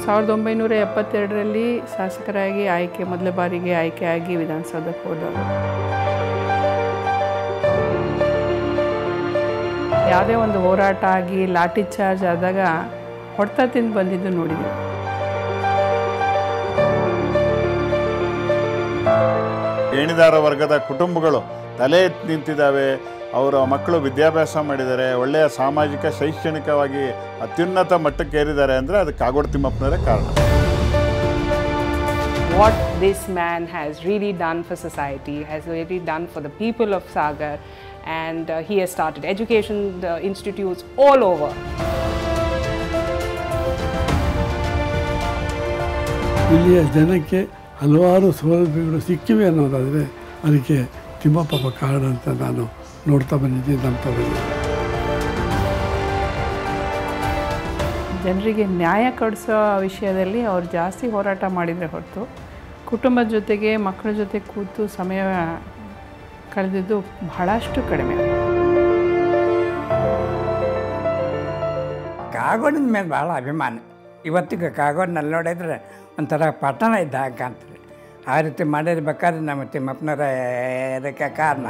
ಸಾವಿರದ ಒಂಬೈನೂರ ಎಪ್ಪತ್ತೆರಡರಲ್ಲಿ ಶಾಸಕರಾಗಿ ಆಯ್ಕೆ ಮೊದಲ ಬಾರಿಗೆ ಆಯ್ಕೆಯಾಗಿ ವಿಧಾನಸೌಧಕ್ಕೆ ಹೋದವರು ಯಾವುದೇ ಒಂದು ಹೋರಾಟ ಆಗಿ ಲಾಠಿ ಚಾರ್ಜ್ ಆದಾಗ ಹೊಡೆತ ತಿಂದು ಬಂದಿದ್ದು ನೋಡಿದ್ವಿ ಗೇಣಿದಾರ ವರ್ಗದ ಕುಟುಂಬಗಳು ತಲೆ ಎತ್ತಿ ನಿಂತಿದ್ದಾವೆ ಅವರ ಮಕ್ಕಳು ವಿದ್ಯಾಭ್ಯಾಸ ಮಾಡಿದ್ದಾರೆ ಒಳ್ಳೆಯ ಸಾಮಾಜಿಕ ಶೈಕ್ಷಣಿಕವಾಗಿ ಅತ್ಯುನ್ನತ ಮಟ್ಟಕ್ಕೆ ಏರಿದ್ದಾರೆ ಅಂದರೆ ಅದಕ್ಕೆ ಕಾಗೋಡು ತಿಮ್ಮಪ್ಪನವರೇ ಕಾರಣ what this man has really done for society, has really done for the people of Sagar, and uh, he has started education uh, institutes all over. ಇಲ್ಲಿಯ ಜನಕ್ಕೆ ಹಲವಾರು ಸೌಲಭ್ಯಗಳು ಸಿಕ್ಕಿವೆ ಅನ್ನೋದಾದರೆ ಅದಕ್ಕೆ ತಿಮ್ಮಪ್ಪ ಕಾರಣ ಅಂತ ನಾನು ನೋಡ್ತಾ ಬಂದಿದ್ದೀನಿ ನಂಬ್ತಾ ಬಂದಿದ್ದೀನಿ ಜನರಿಗೆ ನ್ಯಾಯ ಕೊಡಿಸೋ ವಿಷಯದಲ್ಲಿ ಅವ್ರು ಜಾಸ್ತಿ ಹೋರಾಟ ಮಾಡಿದರೆ ಹೊರತು ಕುಟುಂಬದ ಜೊತೆಗೆ ಮಕ್ಕಳ ಜೊತೆ ಕೂತು ಸಮಯ ಕಳೆದಿದ್ದು ಬಹಳಷ್ಟು ಕಡಿಮೆ ಕಾಗೋಡಿನ ಮೇಲೆ ಭಾಳ ಅಭಿಮಾನ ಇವತ್ತಿಗೆ ಕಾಗೋಡಿನಲ್ಲಿ ನೋಡಿದ್ರೆ ಒಂಥರ ಪಟ್ಟಣ ಇದ್ದ ಹಾಗೆ ಕಾಣ್ತದೆ ಆ ರೀತಿ ಮಾಡಿರ್ಬೇಕಾದ್ರೆ ನಮ್ಮ ತಿಮ್ಮಪ್ಪನವರ ಇದಕ್ಕೆ ಕಾರಣ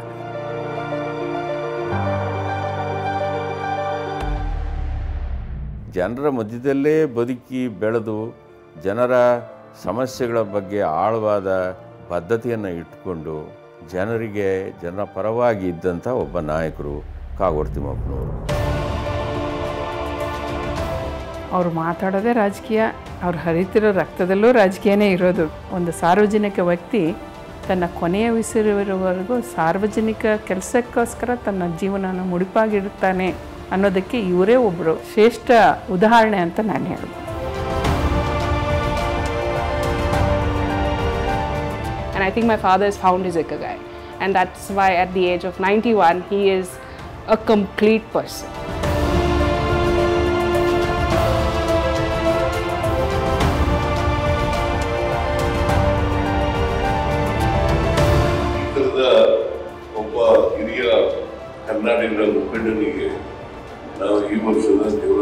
ಜನರ ಮಧ್ಯದಲ್ಲೇ ಬದುಕಿ ಬೆಳೆದು ಜನರ ಸಮಸ್ಯೆಗಳ ಬಗ್ಗೆ ಆಳವಾದ ಬದ್ಧತೆಯನ್ನು ಇಟ್ಕೊಂಡು ಜನರಿಗೆ ಜನರ ಪರವಾಗಿ ಇದ್ದಂಥ ಒಬ್ಬ ನಾಯಕರು ಕಾಗೋಡು ತಿಮ್ಮಪ್ಪನವರು ಅವ್ರು ಮಾತಾಡೋದೇ ರಾಜಕೀಯ ಅವ್ರು ಹರಿತಿರೋ ರಕ್ತದಲ್ಲೂ ರಾಜಕೀಯನೇ ಇರೋದು ಒಂದು ಸಾರ್ವಜನಿಕ ವ್ಯಕ್ತಿ ತನ್ನ ಕೊನೆಯ ಉಸಿರುವವರೆಗೂ ಸಾರ್ವಜನಿಕ ಕೆಲಸಕ್ಕೋಸ್ಕರ ತನ್ನ ಜೀವನನ ಮುಡಿಪಾಗಿಡುತ್ತಾನೆ ಅನ್ನೋದಕ್ಕೆ ಇವರೇ ಒಬ್ಬರು ಶ್ರೇಷ್ಠ ಉದಾಹರಣೆ ಅಂತ ನಾನು ಹೇಳ್ಬೋದು And I think my father has found his Ikigai. And that's why at the age of 91, he is a complete person. ಈ ಥರದ ಒಬ್ಬ ಹಿರಿಯ ಕರ್ನಾಟಕದ ಮುಖಂಡನಿಗೆ ನಾವು ಈ ವರ್ಷದ ದೇವರ